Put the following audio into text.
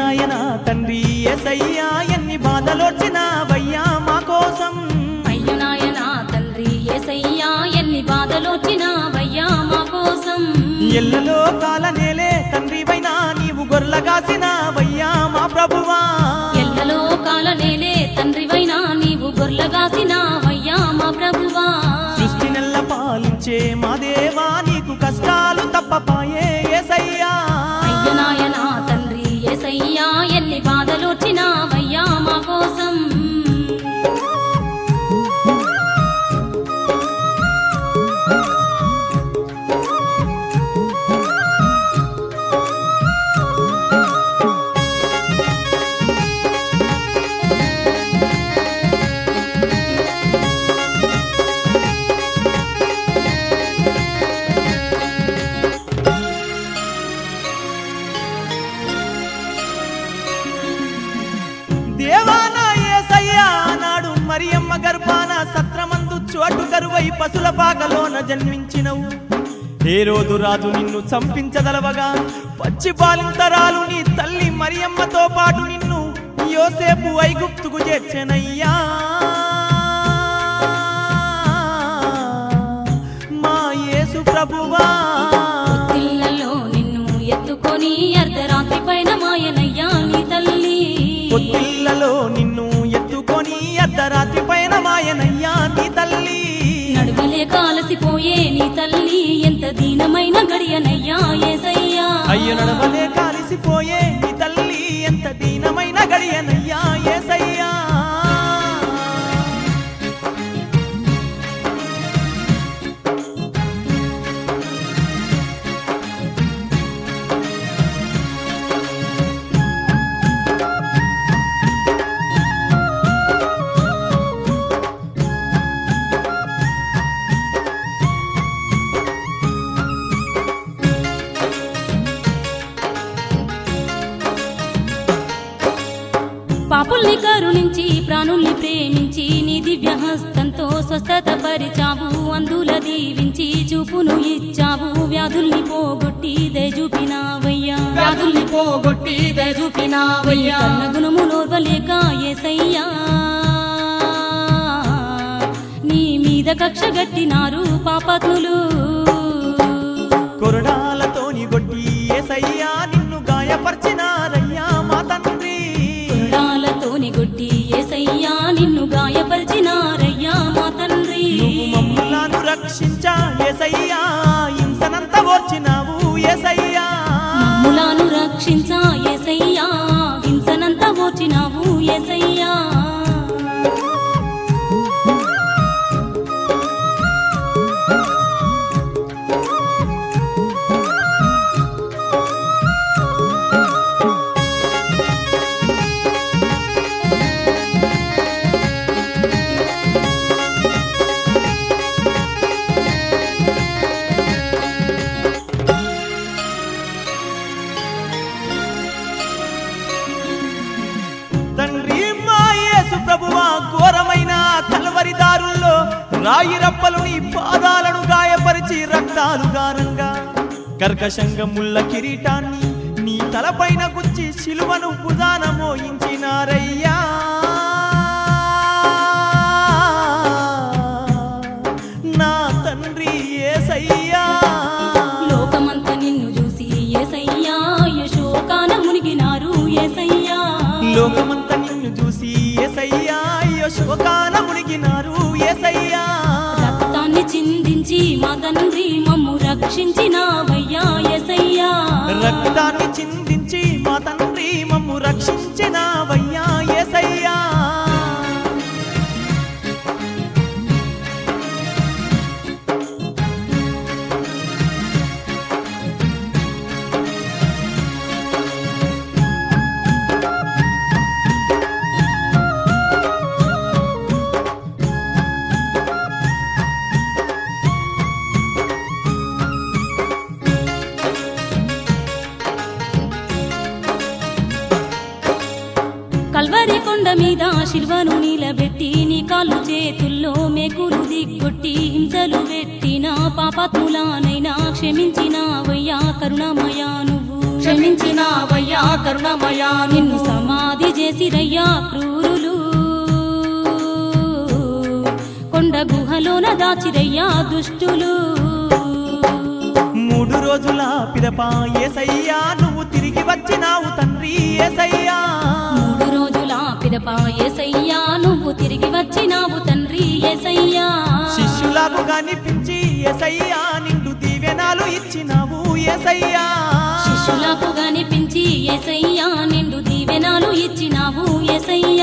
నాయన తండ్రి ఏసయ్యా ఎన్ని బాధలొచ్చినావయ్యా మా కోసం అయ్యో నాయనా తండ్రి ఏసయ్యా ఎన్ని బాధలొచ్చినావయ్యా మా కోసం ఎల్లలో కాలనేలే తండ్రివైనా నీవు గొర్లగాసినావయ్యా మా ప్రభువా ఎల్లలో కాలనేలే తండ్రివైనా నీవు గొర్లగాసినావయ్యా మా ప్రభువా సృష్టి నెల్ల పాలించే మా దేవా నీకు కష్టాలు తప్పపాయే ఏసయ్యా అయ్యో నాయనా తండ్రి ఏసయ్యా ఎన్ని బాధలొచ్చినావయ్యా మా కోసం దేవానా ఏసయ్యా నాడు మరియమ్మ గర్భాన సత్రమందు చోటు కరువై పశుల పాకలోన జన్మించినవు ఏ రోజు రాజు నిన్ను చంపించదలవగా పచ్చి పాలింతరాలు నీ తల్లి మరియమ్మతో పాటు నిన్ను యోసేపు ఐగుప్తుకు చేర్చెనయ్యా మా యేసు ప్రభువా పిల్లలో నిన్ను ఎత్తుకొని అర్ధరాత్రి పైన మాయనయ్యా నీ తల్లి పొత్తిళ్లలో నిన్ను ఎత్తుకొని అర్ధరాత్రి పైన మాయనయ్యా నీ తల్లి నడువలే కాలసిపోయే నీ తల్లి ఎంత దీనమైన గడియనయ్యా ఏసయ్యా అయ్య నడవలే కాలిసిపోయే నీ తల్లి ఎంత దీనమైన గడియనయ్యా ఏసయ్యా పాపుల్ని కరుణించి ప్రాణుల్ని ప్రేమించి నీ దివ్య హస్తంతో స్వస్థత పరిచావు అందుల దీవించి చూపును ఇచ్చావు వ్యాధుల్ని పోగొట్టి దయచూపినావయ్యా వ్యాధుల్ని పోగొట్టి దయచూపినావయ్యా గుణము నోర్వలేక ఏసయ్యా నీ మీద కక్ష గట్టినారు పాపాత్ములు కొరడాలతోని గొట్టి ఏసయ్యా నిన్ను గాయపరిచినారయ్యా మా తండ్రి కొరడాలతోని గొట్టి ఏసయ్యా నిన్ను గాయపరిచినారయ్యా మా తండ్రి నువ్వు మమ్ములను రక్షించా ఏసయ్యా హింసనంత ఓర్చినావు ఏసయ్యా మమ్ములను రక్షించా ఏసయ్యా హింసనంత ఓర్చినావు ఏసయ్యా తండ్రి మా యేసు ప్రభువా ఘోరమైన కలవరి దారుల్లో రాయి రప్పలు నీ పాదాలను గాయపరిచి రక్తాలు గారంగా కర్కశంగ ముళ్ళ కిరీటాన్ని నీ తలపైన గుచ్చి శిలువను భుజాన మోయించినారయ్యా నా తండ్రి ఏసయ్యా లోకమంతా నిన్ను చూసి ఏసయ్యా యశోకాన మునిగినారు ఏసయ్యా లోకమంతా నిన్ను చూసి ఏసయ్యా అయ్యో శోకాన మునిగినారు ఏసయ్యా రక్తాన్ని చిందించి మా తండ్రి మమ్ము రక్షించినావయ్యా ఏసయ్యా రక్తాన్ని చిందించి మా తండ్రి మమ్ము రక్షించినావయ్యా ఏసయ్యా కల్వరి కొండ మీద శిల్వను నిలబెట్టి నీ కాళ్ళు చేతుల్లో మేకులు దిగ్గొట్టి హింసలు పెట్టిన పాపాత్ములానైనా క్షమించినావయ్యా కరుణమయా నువ్వు క్షమించినావయ్యా కరుణమయా నిన్ను సమాధి చేసిరయ్యా క్రూరులు కొండ గుహలోన దాచిరయ్యా దుష్టులు మూడు రోజుల పిదప ఏసయ్యా నువ్వు తిరిగి వచ్చినావు తండ్రి ఏసయ్యా మూడు రోజుల పిదప ఏసయ్యా నువ్వు తిరిగి వచ్చినావు తండ్రి ఏసయ్యా శిష్యులకు కనిపించి ఏసయ్యా నిండు దీవెనాలు ఇచ్చినావు ఏసయ్యా శిష్యులకు కనిపించి ఏసయ్యా నిండు దీవెనాలు ఇచ్చినావు ఏసయ్యా